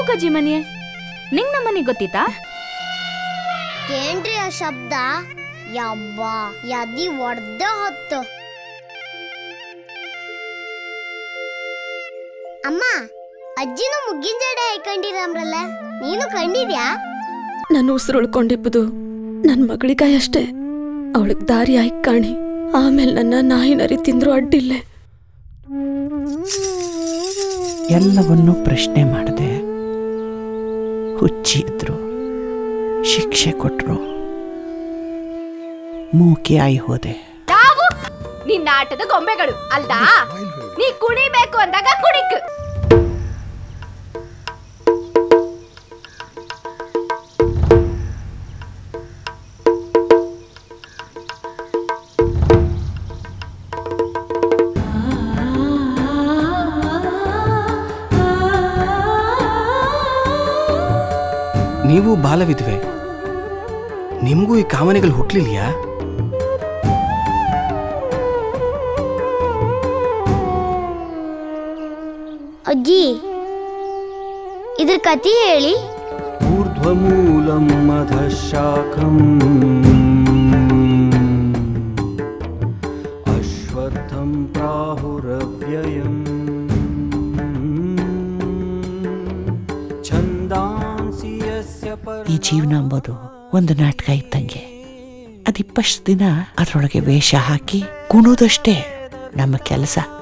ಹೋಗಜ್ಜಿ ಮನಿಯೇ ನಿಂಗ್ ನಮ್ಮ ಮನೆ ಗೊತ್ತಿತ್ತಾ ಏನ್ರಿ ಆ ಶಬ್ದ ಯಬ್ಬ ಯದಿ ಒಡ್ದ ಹೊತ್ತು ಅಮ್ಮ ಅಜ್ಜಿನೂ ಮುಗ್ಗಿನ ಜಡೆ ಹಾಕೊಂಡಿರಮ್ರಲ್ಲ ನೀನು ಕಂಡಿದ್ಯಾ ನಾನು ಉಸಿರು ಉಳ್ಕೊಂಡಿಬ್ಬುದು ನನ್ನ ಮಗಳಿಗಾಯ ಅಷ್ಟೇ ಅವಳಿಗೆ ದಾರಿ ಆಯ್ಕೆ ಕಾಣಿ ಆಮೇಲೆ ನನ್ನ ನಾಯಿ ನರಿ ತಿಂದ್ರು ಅಡ್ಡಿಲ್ಲೇ ಎಲ್ಲವನ್ನೂ ಪ್ರಶ್ನೆ ಮಾಡದೆ ಹುಚ್ಚಿ ಇದ್ರು ಶಿಕ್ಷೆ ಕೊಟ್ಟರು ಮೂಕಿ ಆಯಿ ಹೋದೆ ನಾವು ನಿನ್ನ ಆಟದ ಗೊಂಬೆಗಳು ಅಲ್ದಾ ನೀ ಕುಣಿಬೇಕು ಅಂದಾಗ ಕುಣಿಕ್ ನೀವು ಬಾಲವಿದ್ವೆ ನಿಮಗೂ ಈ ಕಾಮನೆಗಳು ಹುಟ್ಲಿಲ್ಯಾ ಅಜ್ಜಿ ಇದ್ರ ಕತಿ ಹೇಳಿ ऊर्ध्वमूलं मधशाखम् अश्वत्थं प्राहुरव्ययम् छन्दांसि यस्य ಈ ಜೀವನ ಅಂಬೋದು ಒಂದು ನಾಟಕ ಇದ್ದಂಗೆ ಅದಿಪ್ಪಷ್ಟು ದಿನ ಅದರೊಳಗೆ ವೇಷ ಹಾಕಿ ಕುಣುವುದಷ್ಟೇ ನಮ್ಮ ಕೆಲಸ